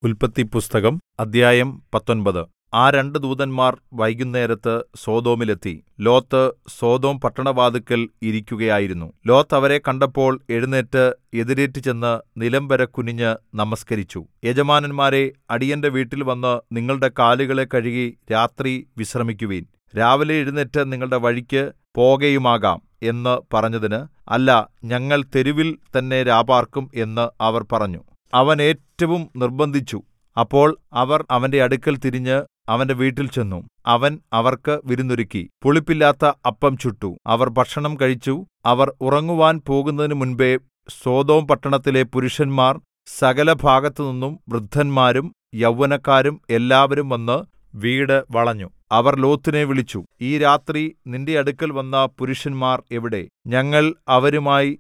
ഉല്പത്തിപ്പുസ്തകം അദ്ധ്യായം പത്തൊമ്പത് ആ രണ്ടു ദൂതന്മാർ വൈകുന്നേരത്ത് സൊദോമിൽ എത്തി ലോത്ത് സൊദോം പട്ടണവാതില്ക്കൽ ഇരിക്കുകയായിരുന്നു ലോത്ത് അവരെ കണ്ടപ്പോൾ എഴുന്നേറ്റ് എതിരേറ്റ് ചെന്ന് നിലംവരെ കുനിഞ്ഞ് നമസ്കരിച്ചു യജമാനന്മാരേ അടിയന്റെ വീട്ടിൽ വന്ന് നിങ്ങളുടെ കാലുകളെ കഴുകി രാത്രി വിശ്രമിക്കുവിൻ രാവിലെ എഴുന്നേറ്റ് നിങ്ങളുടെ വഴിക്ക് പോകയുമാകാം എന്ന് പറഞ്ഞതിന് അല്ല ഞങ്ങൾ തെരുവിൽ തന്നെ രാപാർക്കും എന്ന് അവർ പറഞ്ഞു അവൻ ഏറ്റവും നിർബന്ധിച്ചു അപ്പോൾ അവർ അവന്റെ അടുക്കൽ തിരിഞ്ഞ് അവന്റെ വീട്ടിൽ ചെന്നു അവൻ അവർക്ക് വിരുന്നൊരുക്കി പുളിപ്പില്ലാത്ത അപ്പം ചുട്ടു അവർ ഭക്ഷണം കഴിച്ചു അവർ ഉറങ്ങുവാൻ പോകുന്നതിനു മുൻപെ സൊദോം പട്ടണത്തിലെ പുരുഷന്മാർ സകലഭാഗത്തുനിന്നും വൃദ്ധന്മാരും യൗവനക്കാരും എല്ലാവരും വന്ന് വീട് വളഞ്ഞു അവർ ലോത്തിനെ വിളിച്ചു ഈ രാത്രി നിന്റെ അടുക്കൽ വന്ന പുരുഷന്മാർ എവിടെ ഞങ്ങൾ അവരുമായി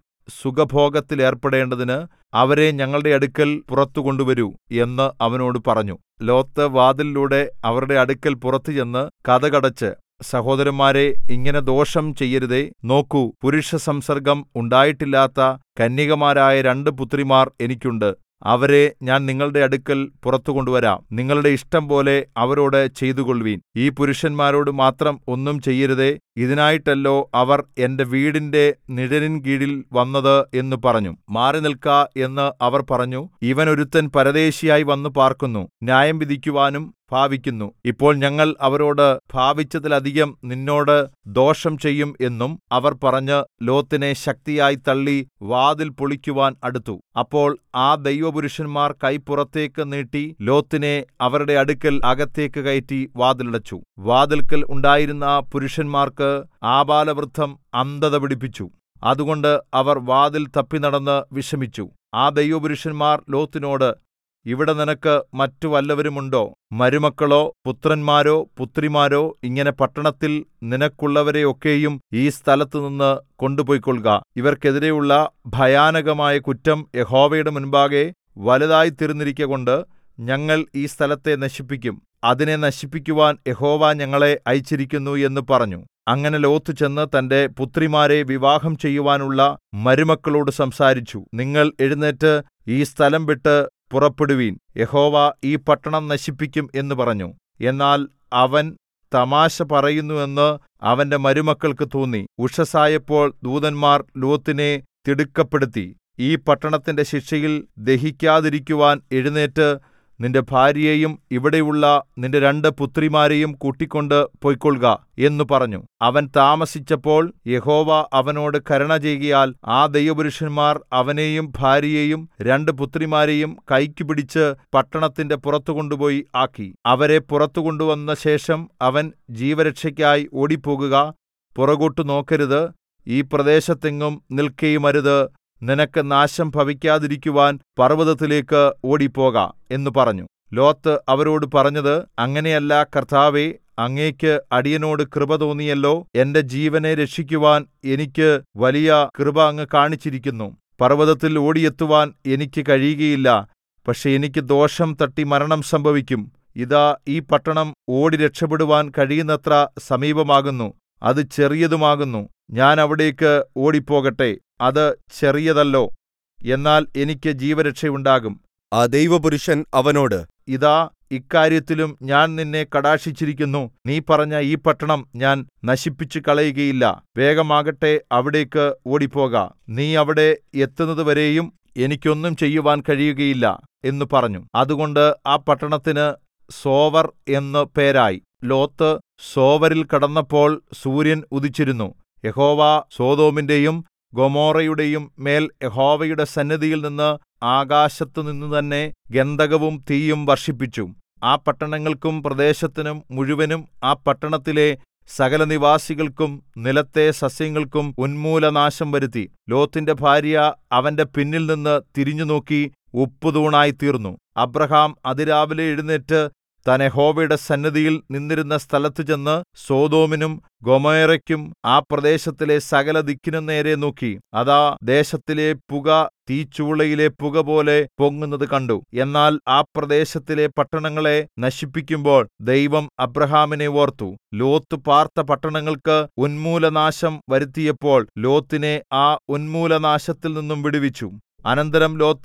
സുഖഭോഗത്തിലേർപ്പെടേണ്ടതിന് അവരെ ഞങ്ങളുടെ അടുക്കൽ പുറത്തു കൊണ്ടുവരൂ എന്ന് അവനോട് പറഞ്ഞു ലോത്ത് വാതിലിലൂടെ അവരുടെ അടുക്കൽ പുറത്തു ചെന്ന് കതകടച്ച് സഹോദരന്മാരെ ഇങ്ങനെ ദോഷം ചെയ്യരുതേ നോക്കൂ പുരുഷസംസർഗ്ഗം ഉണ്ടായിട്ടില്ലാത്ത കന്യകമാരായ രണ്ട് പുത്രിമാർ എനിക്കുണ്ട് അവരെ ഞാൻ നിങ്ങളുടെ അടുക്കൽ പുറത്തു കൊണ്ടുവരാം നിങ്ങളുടെ ഇഷ്ടംപോലെ അവരോട് ചെയ്തുകൊള്ളുവിൻ ഈ പുരുഷന്മാരോട് മാത്രം ഒന്നും ചെയ്യരുതേ ഇതിനായിട്ടല്ലോ അവർ എന്റെ വീടിന്റെ നിഴലിൻ കീഴിൽ വന്നത് എന്ന് പറഞ്ഞു മാറി നിൽക്ക എന്ന് അവർ പറഞ്ഞു ഇവൻ ഒരുത്തൻ പരദേശിയായി വന്നു പാർക്കുന്നു ന്യായം വിധിക്കുവാനും ഭാവിക്കുന്നു ഇപ്പോൾ ഞങ്ങൾ അവരോട് ഭാവിച്ചതിലധികം നിന്നോട് ദോഷം ചെയ്യും എന്നും അവർ പറഞ്ഞ് ലോത്തിനെ ശക്തിയായി തള്ളി വാതിൽ പൊളിക്കുവാൻ അടുത്തു അപ്പോൾ ആ ദൈവപുരുഷന്മാർ കൈ പുറത്തേക്ക് നീട്ടി ലോത്തിനെ അവരുടെ അടുക്കൽ അകത്തേക്ക് കയറ്റി വാതിലടച്ചു വാതിൽക്കൽ ഉണ്ടായിരുന്ന പുരുഷന്മാർക്ക് ആബാലവൃദ്ധം അന്ധത പിടിപ്പിച്ചു അതുകൊണ്ട് അവർ വാതിൽ തപ്പിനടന്ന് വിഷമിച്ചു ആ ദൈവപുരുഷന്മാർ ലോത്തിനോട് ഇവിടെ നിനക്ക് മറ്റു വല്ലവരുമുണ്ടോ മരുമക്കളോ പുത്രന്മാരോ പുത്രിമാരോ ഇങ്ങനെ പട്ടണത്തിൽ നിനക്കുള്ളവരെയൊക്കെയും ഈ സ്ഥലത്തുനിന്ന് കൊണ്ടുപോയിക്കൊള്ളുക ഇവർക്കെതിരെയുള്ള ഭയാനകമായ കുറ്റം യഹോവയുടെ മുൻപാകെ വലുതായി തീർന്നിരിക്കൊണ്ട് ഞങ്ങൾ ഈ സ്ഥലത്തെ നശിപ്പിക്കും അതിനെ നശിപ്പിക്കുവാൻ യഹോവ ഞങ്ങളെ അയച്ചിരിക്കുന്നു എന്ന് പറഞ്ഞു അങ്ങനെ ലോത്ത് ചെന്ന് തന്റെ പുത്രിമാരെ വിവാഹം ചെയ്യുവാനുള്ള മരുമക്കളോട് സംസാരിച്ചു നിങ്ങൾ എഴുന്നേറ്റ് ഈ സ്ഥലം വിട്ട് പുറപ്പെടുവീൻ യഹോവ ഈ പട്ടണം നശിപ്പിക്കും എന്ന് പറഞ്ഞു എന്നാൽ അവൻ തമാശ പറയുന്നു എന്ന് അവന്റെ മരുമക്കൾക്ക് തോന്നി ഉഷസായപ്പോൾ ദൂതന്മാർ ലോത്തിനെ തിടുക്കപ്പെടുത്തി ഈ പട്ടണത്തിന്റെ ശിക്ഷയിൽ ദഹിക്കാതിരിക്കുവാൻ എഴുന്നേറ്റ് നിന്റെ ഭാര്യയെയും ഇവിടെയുള്ള നിന്റെ രണ്ട് പുത്രിമാരെയും കൂട്ടിക്കൊണ്ട് പൊയ്ക്കൊള്ളുക എന്നു പറഞ്ഞു അവൻ താമസിച്ചപ്പോൾ യഹോവ അവനോട് കരുണ ചെയ്യുകയാൽ ആ ദൈവപുരുഷന്മാർ അവനെയും ഭാര്യയെയും രണ്ട് പുത്രിമാരെയും കൈക്കു പിടിച്ച് പട്ടണത്തിന്റെ പുറത്തു കൊണ്ടുപോയി ആക്കി അവരെ പുറത്തു കൊണ്ടുവന്ന ശേഷം അവൻ ജീവരക്ഷയ്ക്കായി ഓടിപ്പോകുക പുറകോട്ടു നോക്കരുത് ഈ പ്രദേശത്തെങ്ങും നിൽക്കുകയുമരുത് നിനക്ക് നാശം ഭവിക്കാതിരിക്കുവാൻ പർവ്വതത്തിലേക്ക് ഓടിപ്പോക എന്ന് പറഞ്ഞു ലോത്ത് അവരോട് പറഞ്ഞത് അങ്ങനെയല്ല കർത്താവേ അങ്ങേക്ക് അടിയനോട് കൃപ തോന്നിയല്ലോ എന്റെ ജീവനെ രക്ഷിക്കുവാൻ എനിക്ക് വലിയ കൃപ അങ്ങ് കാണിച്ചിരിക്കുന്നു പർവ്വതത്തിൽ ഓടിയെത്തുവാൻ എനിക്ക് കഴിയുകയില്ല പക്ഷെ എനിക്ക് ദോഷം തട്ടി മരണം സംഭവിക്കും ഇതാ ഈ പട്ടണം ഓടി രക്ഷപ്പെടുവാൻ കഴിയുന്നത്ര സമീപമാകുന്നു അത് ചെറിയതുമാകുന്നു ഞാൻ അവിടേക്ക് ഓടിപ്പോകട്ടെ അത് ചെറിയതല്ലോ എന്നാൽ എനിക്ക് ജീവരക്ഷയുണ്ടാകും ആ ദൈവപുരുഷൻ അവനോട് ഇതാ ഇക്കാര്യത്തിലും ഞാൻ നിന്നെ കടാക്ഷിച്ചിരിക്കുന്നു നീ പറഞ്ഞ ഈ പട്ടണം ഞാൻ നശിപ്പിച്ചു കളയുകയില്ല വേഗമാകട്ടെ അവിടേക്ക് ഓടിപ്പോക നീ അവിടെ എത്തുന്നതുവരെയും എനിക്കൊന്നും ചെയ്യുവാൻ കഴിയുകയില്ല എന്ന് പറഞ്ഞു അതുകൊണ്ട് ആ പട്ടണത്തിന് സോവർ എന്ന് പേരായി ലോത്ത് സോവരിൽ കടന്നപ്പോൾ സൂര്യൻ ഉദിച്ചിരുന്നു യഹോവ സോതോമിന്റെയും ഗൊമോറയുടെയും മേൽ യഹോവയുടെ സന്നിധിയിൽ നിന്ന് ആകാശത്തുനിന്ന് തന്നെ ഗന്ധകവും തീയും വർഷിപ്പിച്ചു ആ പട്ടണങ്ങൾക്കും പ്രദേശത്തിനും മുഴുവനും ആ പട്ടണത്തിലെ സകല നിവാസികൾക്കും നിലത്തെ സസ്യങ്ങൾക്കും ഉന്മൂലനാശം വരുത്തി ലോത്തിന്റെ ഭാര്യ അവന്റെ പിന്നിൽ നിന്ന് തിരിഞ്ഞുനോക്കി ഉപ്പുതൂണായി തീർന്നു അബ്രഹാം അതിരാവിലെ എഴുന്നേറ്റ് താൻ യഹോവയുടെ സന്നിധിയിൽ നിന്നിരുന്ന സ്ഥലത്ത് ചെന്ന് സോതോമിനും ഗൊമേറയ്ക്കും ആ പ്രദേശത്തിലെ സകല ദിക്കിനും നേരെ നോക്കി അതാ ദേശത്തിലെ പുക തീച്ചൂളയിലെ പുക പോലെ പൊങ്ങുന്നത് കണ്ടു എന്നാൽ ആ പ്രദേശത്തിലെ പട്ടണങ്ങളെ നശിപ്പിക്കുമ്പോൾ ദൈവം അബ്രഹാമിനെ ഓർത്തു ലോത്ത് പാർത്ത പട്ടണങ്ങൾക്ക് ഉന്മൂലനാശം വരുത്തിയപ്പോൾ ലോത്തിനെ ആ ഉന്മൂലനാശത്തിൽ നിന്നും വിടുവിച്ചു അനന്തരം ലോത്ത്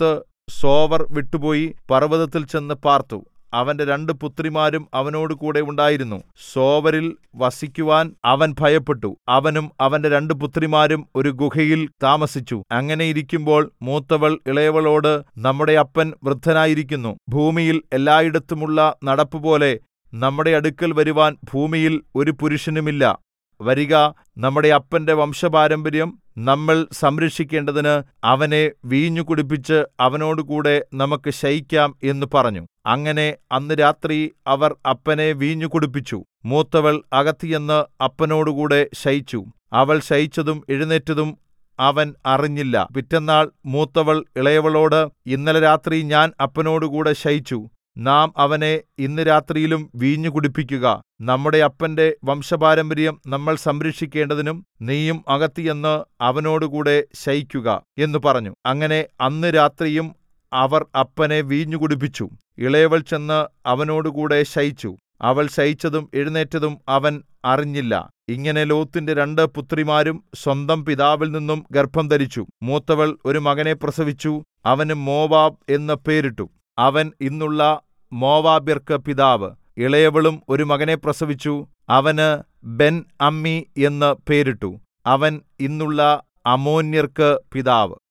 സോവർ വിട്ടുപോയി പർവ്വതത്തിൽ ചെന്ന് പാർത്തു അവന്റെ രണ്ട് പുത്രിമാരും അവനോടുകൂടെ ഉണ്ടായിരുന്നു സോവരിൽ വസിക്കുവാൻ അവൻ ഭയപ്പെട്ടു അവനും അവന്റെ രണ്ട് പുത്രിമാരും ഒരു ഗുഹയിൽ താമസിച്ചു അങ്ങനെ ഇരിക്കുമ്പോൾ മൂത്തവൾ ഇളയവളോട് നമ്മുടെ അപ്പൻ വൃദ്ധനായിരിക്കുന്നു ഭൂമിയിൽ എല്ലായിടത്തുമുള്ള നടപ്പുപോലെ നമ്മുടെ അടുക്കൽ വരുവാൻ ഭൂമിയിൽ ഒരു പുരുഷനുമില്ല വരിക നമ്മുടെ അപ്പന്റെ വംശപാരമ്പര്യം നമ്മൾ സംരക്ഷിക്കേണ്ടതിന് അവനെ വീഞ്ഞു കുടിപ്പിച്ച് അവനോടുകൂടെ നമുക്ക് ശയിക്കാം എന്ന് പറഞ്ഞു അങ്ങനെ അന്ന് രാത്രി അവർ അപ്പനെ വീഞ്ഞു കുടിപ്പിച്ചു മൂത്തവൾ അകത്തിയെന്ന് അപ്പനോടുകൂടെ ശയിച്ചു അവൾ ശയിച്ചതും എഴുന്നേറ്റതും അവൻ അറിഞ്ഞില്ല പിറ്റെന്നാൾ മൂത്തവൾ ഇളയവളോട് ഇന്നലെ രാത്രി ഞാൻ അപ്പനോടുകൂടെ ശയിച്ചു നാം അവനെ ഇന്ന് രാത്രിയിലും വീഞ്ഞു കുടിപ്പിക്കുക നമ്മുടെ അപ്പന്റെ വംശപാരമ്പര്യം നമ്മൾ സംരക്ഷിക്കേണ്ടതിനും നീയും അകത്തിയെന്ന് അവനോടുകൂടെ ശയിക്കുക എന്ന് പറഞ്ഞു അങ്ങനെ അന്ന് രാത്രിയും അവർ അപ്പനെ വീഞ്ഞു കുടിപ്പിച്ചു ഇളയവൾ ചെന്ന് അവനോടുകൂടെ ശയിച്ചു അവൾ ശയിച്ചതും എഴുന്നേറ്റതും അവൻ അറിഞ്ഞില്ല ഇങ്ങനെ ലോത്തിന്റെ രണ്ട് പുത്രിമാരും സ്വന്തം പിതാവിൽ നിന്നും ഗർഭം ധരിച്ചു മൂത്തവൾ ഒരു മകനെ പ്രസവിച്ചു അവന് മോവാബ് എന്ന് പേരിട്ടു അവൻ ഇന്നുള്ള മോവാബ്യർക്ക് പിതാവ് ഇളയവളും ഒരു മകനെ പ്രസവിച്ചു അവന് ബെൻ അമ്മി എന്ന് പേരിട്ടു അവൻ ഇന്നുള്ള അമ്മോന്യർക്ക് പിതാവ്